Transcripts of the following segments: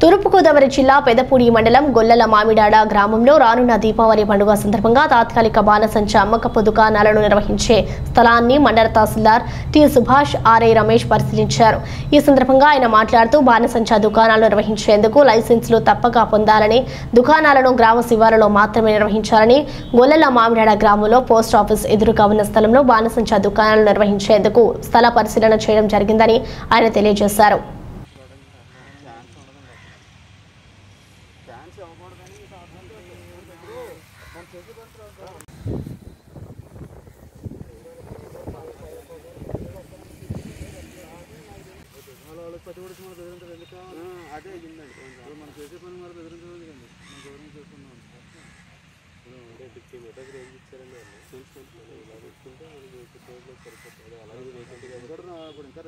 తూర్పుగోదావరి జిల్లా పెదపూడి మండలం గొల్లల మామిడాడ గ్రామంలో రానున్న దీపావళి పండుగ సందర్భంగా తాత్కాలిక బాణసంచ అమ్మకపు దుకాణాలను నిర్వహించే స్థలాన్ని మండల తహసీల్దార్ టి సుభాష్ ఆర్ఐ రమేష్ పరిశీలించారు ఈ సందర్భంగా ఆయన మాట్లాడుతూ బాణసంచ దుకాణాలు నిర్వహించేందుకు లైసెన్సులు తప్పక పొందాలని దుకాణాలను గ్రామ శివారులో మాత్రమే నిర్వహించాలని గొల్లల మామిడాడ గ్రామంలో పోస్ట్ ఆఫీస్ ఎదురుగా ఉన్న స్థలంలో బాణసంచ దుకాణాలు నిర్వహించేందుకు స్థల పరిశీలన చేయడం జరిగిందని ఆయన తెలియజేశారు అదే అయ్యిందండి కొంచెం మనం చేసే పని మరి బెదిరించడం ఎందుకండి మనం గౌరవం చేసుకున్నాం అంటే ఫిఫ్టీ మీటర్స్ రేంజ్ ఇచ్చారండి వాళ్ళు చూసుకుంటున్నాను ఇలా పెట్టుకుంటే మనకి ఫిఫ్టీ సరిపోతుంది అలాగే వేకెంట్గా ఇప్పుడు ఇంకా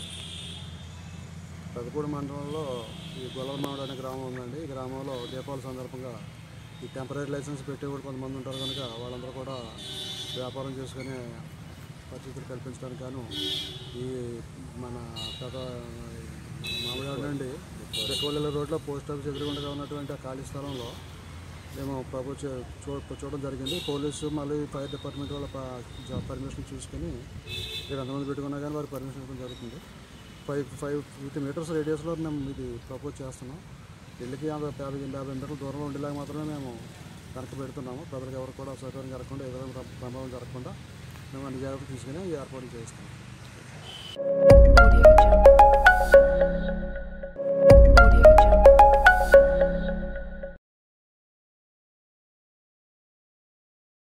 పెదపూడి మండలంలో ఈ గొల్లమావిడ అనే గ్రామం ఉందండి ఈ గ్రామంలో దీపావళి సందర్భంగా ఈ టెంపరీ లైసెన్స్ పెట్టి కూడా కొంతమంది ఉంటారు కనుక వాళ్ళందరూ కూడా వ్యాపారం చేసుకునే పరిస్థితులు కల్పించడానికి గాను ఈ మన పెద మామిడాడ నుండి రెక్కవల్లి రోడ్లో పోస్ట్ ఆఫీస్ ఎదురుగుండగా ఉన్నటువంటి ఆ ఖాళీ స్థలంలో మేము ప్రభుత్వ చూ చూడడం జరిగింది పోలీసు మళ్ళీ ఫైర్ డిపార్ట్మెంట్ వాళ్ళ పర్మిషన్ చూసుకొని ఇక్కడ ఎంతమంది పెట్టుకున్నా కానీ వారి పర్మిషన్ ఇవ్వడం జరుగుతుంది ఫైవ్ ఫైవ్ ఫిఫ్టీ మీటర్స్ రేడియస్లో మేము ఇది ప్రపోజ్ చేస్తున్నాం ఇళ్ళకి యాభై యాభై యాభై మీటర్ల దూరంలో ఉండేలాగా మాత్రమే మేము కనుక పెడుతున్నాము ప్రజలకు ఎవరు కూడా సౌకర్యం జరగకుండా ఏ విధంగా ప్రమాదం జరగకుండా మేము అన్ని జాగ్రత్తలు తీసుకుని ఈ ఏర్పాట్లు చేస్తాం Audio Jungle.